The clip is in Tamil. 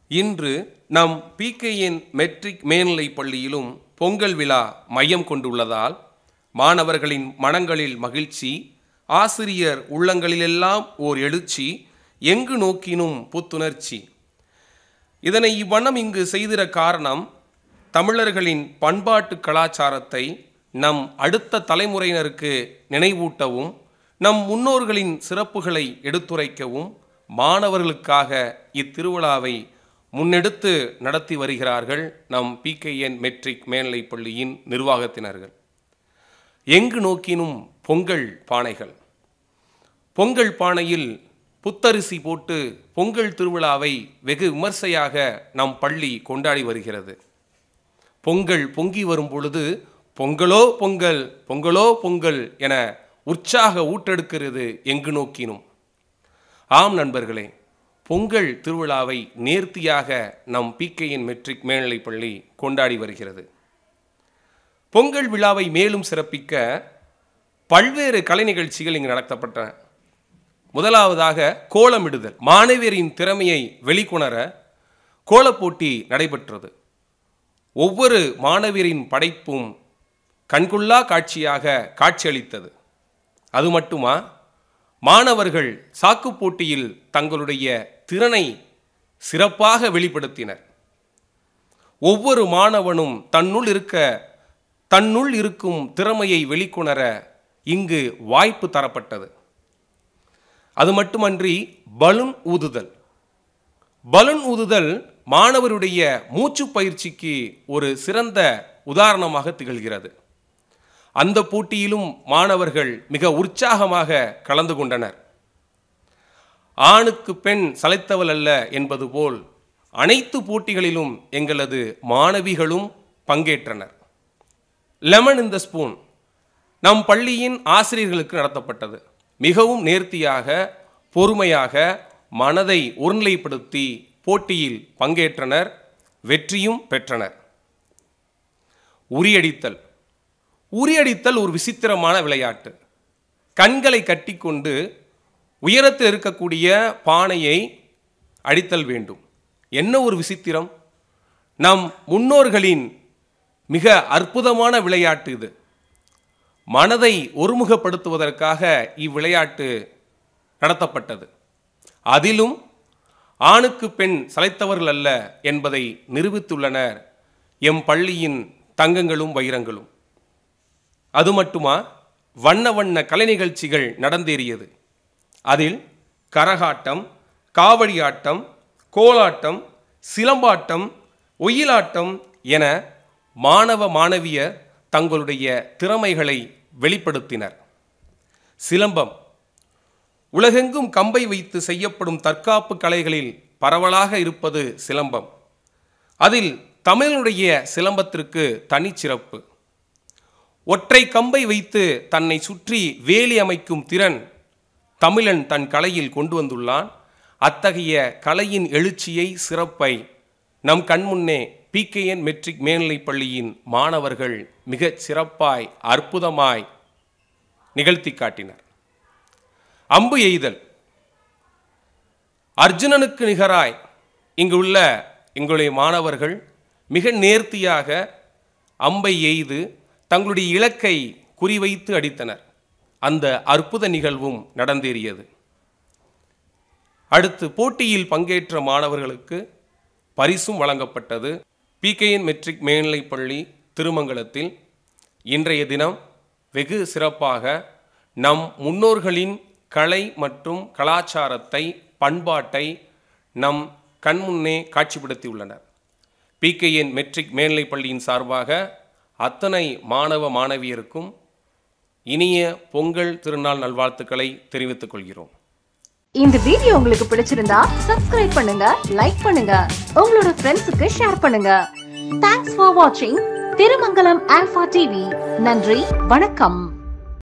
இன்று நம் பிகேஎன் மெட்ரிக் மேல்நிலைப் பள்ளியிலும் பொங்கல் விழா மையம் கொண்டுள்ளதால் மாணவர்களின் மனங்களில் மகிழ்ச்சி ஆசிரியர் உள்ளங்களிலெல்லாம் ஓர் எழுச்சி எங்கு நோக்கினும் புத்துணர்ச்சி இதனை இவ்வண்ணம் இங்கு செய்திட காரணம் தமிழர்களின் பண்பாட்டு கலாச்சாரத்தை நம் அடுத்த தலைமுறையினருக்கு நினைவூட்டவும் நம் முன்னோர்களின் சிறப்புகளை எடுத்துரைக்கவும் மாணவர்களுக்காக இத்திருவிழாவை முன்னெடுத்து நடத்தி வருகிறார்கள் நம் பிகேஎன் மெட்ரிக் மேல்நிலைப் பள்ளியின் நிர்வாகத்தினர்கள் எங்கு நோக்கினும் பொங்கல் பானைகள் பொங்கல் பானையில் புத்தரிசி போட்டு பொங்கல் திருவிழாவை வெகு விமர்சையாக நம் பள்ளி கொண்டாடி வருகிறது பொங்கல் பொங்கி வரும் பொழுது பொங்கலோ பொங்கல் பொங்கலோ பொங்கல் என உற்சாக ஊட்டெடுக்கிறது எங்கு நோக்கினும் ஆம் நண்பர்களே பொங்கல் திருவிழாவை நேர்த்தியாக நம் பிகேஎன் மெட்ரிக் மேல்நிலைப் பள்ளி கொண்டாடி வருகிறது பொங்கல் விழாவை மேலும் சிறப்பிக்க பல்வேறு கலை நிகழ்ச்சிகள் இங்கு நடத்தப்பட்டன முதலாவதாக கோலமிடுதல் மாணவியரின் திறமையை வெளிக்கொணர கோலப்போட்டி நடைபெற்றது ஒவ்வொரு மாணவியரின் படைப்பும் கண்கொள்ளா காட்சியாக காட்சியளித்தது அது மட்டுமா மாணவர்கள் சாக்கு போட்டியில் தங்களுடைய திறனை சிறப்பாக வெளிப்படுத்தினர் ஒவ்வொரு மாணவனும் தன்னுள் இருக்க தன்னுள் இருக்கும் திறமையை வெளிக்கொணர இங்கு வாய்ப்பு தரப்பட்டது அது மட்டுமன்றி பலூன் ஊதுதல் பலூன் ஊதுதல் மாணவருடைய மூச்சு பயிற்சிக்கு ஒரு சிறந்த உதாரணமாக திகழ்கிறது அந்த போட்டியிலும் மாணவர்கள் மிக உற்சாகமாக கலந்து கொண்டனர் ஆணுக்கு பெண் சளைத்தவள் அல்ல என்பது போல் அனைத்து போட்டிகளிலும் எங்களது மாணவிகளும் பங்கேற்றனர் லெமன் இந்த ஸ்பூன் நம் பள்ளியின் ஆசிரியர்களுக்கு நடத்தப்பட்டது மிகவும் நேர்த்தியாக பொறுமையாக மனதை ஒருநிலைப்படுத்தி போட்டியில் பங்கேற்றனர் வெற்றியும் பெற்றனர் உரியடித்தல் உரியடித்தல் ஒரு விசித்திரமான விளையாட்டு கண்களை கட்டிக்கொண்டு உயரத்தில் இருக்கக்கூடிய பானையை அடித்தல் வேண்டும் என்ன ஒரு விசித்திரம் நம் முன்னோர்களின் மிக அற்புதமான விளையாட்டு இது மனதை ஒருமுகப்படுத்துவதற்காக இவ்விளையாட்டு நடத்தப்பட்டது அதிலும் ஆணுக்கு பெண் சளைத்தவர்கள் அல்ல என்பதை நிரூபித்துள்ளனர் எம் பள்ளியின் தங்கங்களும் வைரங்களும் அது மட்டுமா வண்ண வண்ண கலை நிகழ்ச்சிகள் நடந்தேறியது அதில் கரகாட்டம் காவடியாட்டம் கோலாட்டம் சிலம்பாட்டம் ஒயிலாட்டம் என மாணவ மாணவியர் தங்களுடைய திறமைகளை வெளிப்படுத்தினர் சிலம்பம் உலகெங்கும் கம்பை வைத்து செய்யப்படும் தற்காப்பு கலைகளில் பரவலாக இருப்பது சிலம்பம் அதில் தமிழனுடைய சிலம்பத்திற்கு தனிச்சிறப்பு ஒற்றை கம்பை வைத்து தன்னை சுற்றி வேலி அமைக்கும் திறன் தமிழன் தன் கலையில் கொண்டு வந்துள்ளான் அத்தகைய கலையின் எழுச்சியை சிறப்பை நம் கண்முன்னே பிகேஎன் மெட்ரிக் மேல்நிலைப் பள்ளியின் மாணவர்கள் மிகச் சிறப்பாய் அற்புதமாய் நிகழ்த்தி காட்டினர் அம்பு எய்தல் அர்ஜுனனுக்கு நிகராய் இங்கு உள்ள எங்களுடைய மாணவர்கள் மிக நேர்த்தியாக அம்பை எய்து தங்களுடைய இலக்கை குறிவைத்து அடித்தனர் அந்த அற்புத நிகழ்வும் நடந்தேறியது அடுத்து போட்டியில் பங்கேற்ற மாணவர்களுக்கு பரிசும் வழங்கப்பட்டது பிகேஎன் மெட்ரிக் மேல்நிலைப் பள்ளி திருமங்கலத்தில் இன்றைய தினம் வெகு சிறப்பாக நம் முன்னோர்களின் கலை மற்றும் கலாச்சாரத்தை பண்பாட்டை நம் கண்முன்னே காட்சிப்படுத்தியுள்ளனர் பிகேஎன் மெட்ரிக் மேல்நிலைப் பள்ளியின் சார்பாக அத்தனை மாணவ மாணவியருக்கும் இனிய பொங்கல் திருநாள் நல்வாழ்த்துக்களை தெரிவித்துக் கொள்கிறோம் இந்த வீடியோ உங்களுக்கு பிடிச்சிருந்தா சப்ஸ்கிரைப் பண்ணுங்க லைக் பண்ணுங்க உங்களோட ஃப்ரெண்ட்ஸுக்கு ஷேர் பண்ணுங்க தேங்க்ஸ் ஃபார் வாட்சிங் திருமங்கலம் ஆல்பா டிவி நன்றி வணக்கம்